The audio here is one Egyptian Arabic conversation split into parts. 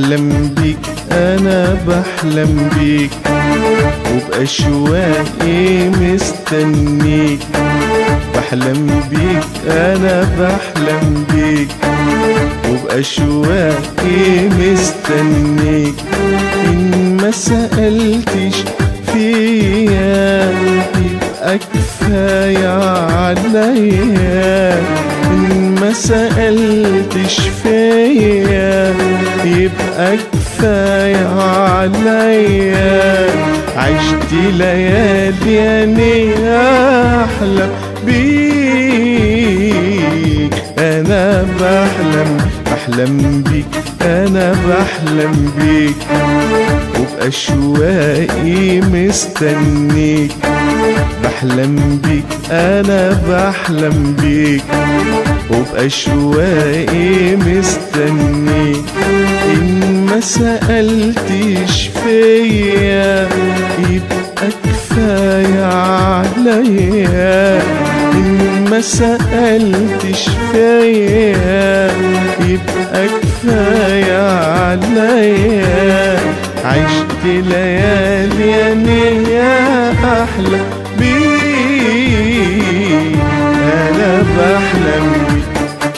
بحلم بيك انا بحلم بيك وبأشواقي مستنيك بحلم بيك انا بحلم بيك وبأشواقي مستنيك إن ما سألتش فيا يبقى كفاية عليا إن ما سألتش فيا يبقى كفاية عليا عشت ليالي أني أحلم بيك أنا بحلم بحلم بيك أنا بحلم بيك وبأشواقي مستنيك بحلم بيك أنا بحلم بيك وبأشواقي مستنيك إن ما سألتش فيا يبقى كفاية عليا إن ما سألتش فيا يبقى كفاية عليا عشت ليالي أني أحلى بيك أنا بحلم بيك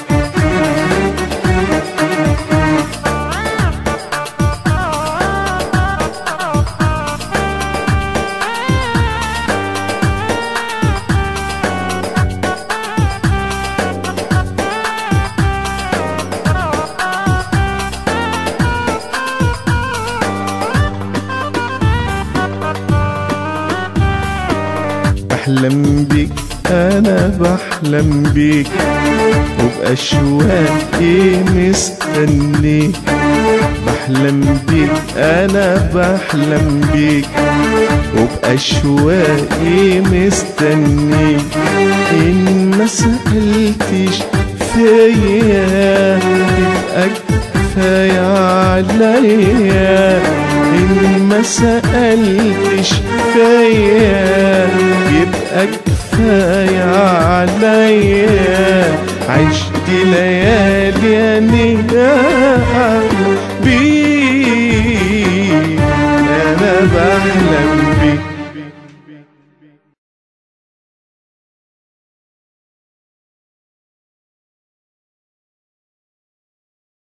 بحلم بيك انا بحلم بيك وبأشواقي مستنيك بحلم بيك انا بحلم بيك وبأشواقي مستنيك إن ما سألتش فيا يبقى كفاية عليا إن ما سألتش فيا يبقى كفاية عليا عشت ليالي أني